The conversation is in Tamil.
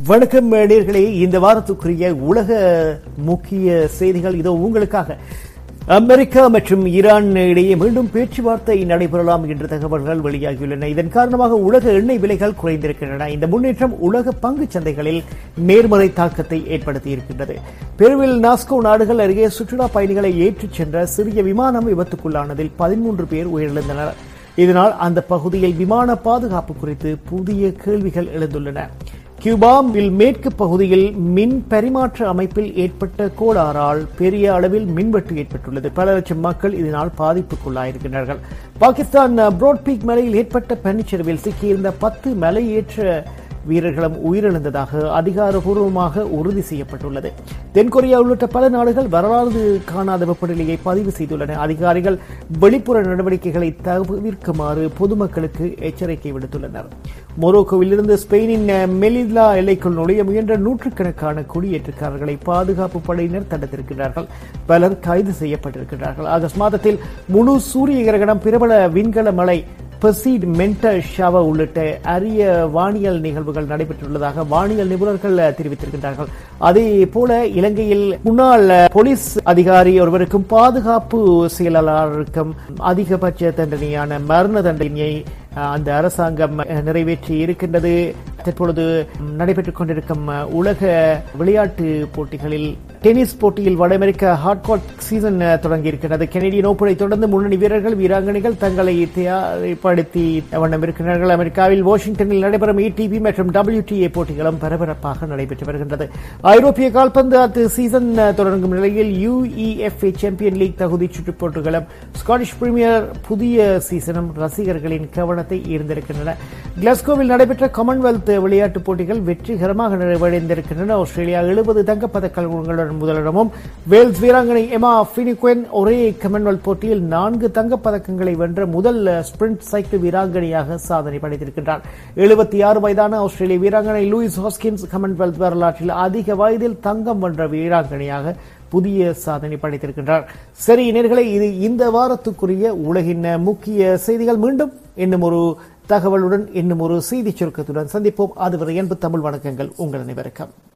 வணக்கம் நேர்களே இந்த வாரத்துக்குரிய உலக முக்கிய செய்திகள் இதோ உங்களுக்காக அமெரிக்கா மற்றும் ஈரான் இடையே மீண்டும் பேச்சுவார்த்தை நடைபெறலாம் என்ற தகவல்கள் வெளியாகியுள்ளன இதன் காரணமாக உலக எண்ணெய் விலைகள் குறைந்திருக்கின்றன இந்த முன்னேற்றம் உலக பங்கு சந்தைகளில் நேர்மறை தாக்கத்தை ஏற்படுத்தியிருக்கின்றது பெருவில் நாஸ்கோ நாடுகள் அருகே சுற்றுலா பயணிகளை ஏற்றிச் சென்ற சிறிய விமானம் விபத்துக்குள்ளானதில் பதிமூன்று பேர் உயிரிழந்தனர் இதனால் அந்த பகுதியில் விமான பாதுகாப்பு குறித்து புதிய கேள்விகள் எழுந்துள்ளன கியூபாவில் மேற்கு பகுதியில் மின் பரிமாற்ற அமைப்பில் ஏற்பட்ட கோளாறால் பெரிய அளவில் மின்வெட்டு ஏற்பட்டுள்ளது பல லட்சம் மக்கள் இதனால் பாதிப்புக்குள்ளாயிருக்கிறார்கள் பாகிஸ்தான் புரோட்பீக் மலையில் ஏற்பட்ட பனிச்சரிவில் சிக்கியிருந்த பத்து மலையேற்ற வீரர்களும் உயிரிழந்ததாக அதிகாரப்பூர்வமாக உறுதி செய்யப்பட்டுள்ளது தென்கொரியா உள்ளிட்ட பல நாடுகள் வரலாறு காணாத வெப்பநிலையை பதிவு செய்துள்ளன அதிகாரிகள் வெளிப்புற நடவடிக்கைகளை தவிர்க்குமாறு பொதுமக்களுக்கு எச்சரிக்கை விடுத்துள்ளனர் மொரோக்கோவிலிருந்து ஸ்பெயினின் மெலிலா எல்லைக்குள் நுழைய முயன்ற நூற்றுக்கணக்கான குடியேற்றக்காரர்களை பாதுகாப்பு படையினர் தடுத்திருக்கிறார்கள் பலர் கைது செய்யப்பட்டிருக்கிறார்கள் ஆகஸ்ட் மாதத்தில் முழு சூரிய கிரகணம் பிரபல விண்கல மலை பெர்சீட் மென்டல் ஷவ உள்ளிட்ட அரிய வானியல் நிகழ்வுகள் நடைபெற்றுள்ளதாக வானியல் நிபுணர்கள் தெரிவித்திருக்கின்றார்கள் அதே போல இலங்கையில் முன்னாள் போலீஸ் அதிகாரி ஒருவருக்கும் பாதுகாப்பு செயலாளருக்கும் அதிகபட்ச தண்டனையான மரண தண்டனையை அந்த அரசாங்கம் நிறைவேற்றி இருக்கின்றது தற்பொழுது நடைபெற்றுக் கொண்டிருக்கும் உலக விளையாட்டு போட்டிகளில் டென்னிஸ் போட்டியில் வட அமெரிக்க ஹாட்காட் சீசன் தொடங்கி இருக்கிறது கெனடியன் ஓப்பனை தொடர்ந்து முன்னணி வீரர்கள் வீராங்கனைகள் தங்களை தயார்படுத்தி வண்ணம் இருக்கிறார்கள் அமெரிக்காவில் வாஷிங்டனில் நடைபெறும் ஏடிபி மற்றும் டபிள்யூடிஏ போட்டிகளும் பரபரப்பாக நடைபெற்று வருகின்றது ஐரோப்பிய கால்பந்து சீசன் தொடங்கும் நிலையில் யுஇஎஃப்ஏ சாம்பியன் லீக் தகுதி சுற்றுப் போட்டிகளும் ஸ்காட்டிஷ் பிரீமியர் புதிய சீசனும் ரசிகர்களின் கவனத்தை ஈர்ந்திருக்கின்றன கிளாஸ்கோவில் நடைபெற்ற காமன்வெல்த் விளையாட்டுப் போட்டிகள் வெற்றிகரமாக நிறைவடைந்திருக்கின்றன ஆஸ்திரேலியா எழுபது தங்கப்பதக்கங்களுடன் முதலிடமும் வேல்ஸ் வீராங்கனை எமா பினிக்வென் ஒரே காமன்வெல்த் போட்டியில் நான்கு தங்கப்பதக்கங்களை வென்ற முதல் ஸ்பிரிண்ட் சைக்கிள் வீராங்கனையாக சாதனை படைத்திருக்கின்றார் எழுபத்தி ஆறு வயதான ஆஸ்திரேலிய வீராங்கனை லூயிஸ் ஹாஸ்கின்ஸ் காமன்வெல்த் வரலாற்றில் அதிக வயதில் தங்கம் வென்ற வீராங்கனையாக புதிய சாதனை படைத்திருக்கின்றார் சரி நேர்களை இது இந்த வாரத்துக்குரிய உலகின் முக்கிய செய்திகள் மீண்டும் இன்னும் ஒரு தகவலுடன் இன்னும் ஒரு செய்தி சுருக்கத்துடன் சந்திப்போம் அதுவரை என்பது தமிழ் வணக்கங்கள் உங்கள் அனைவருக்கும்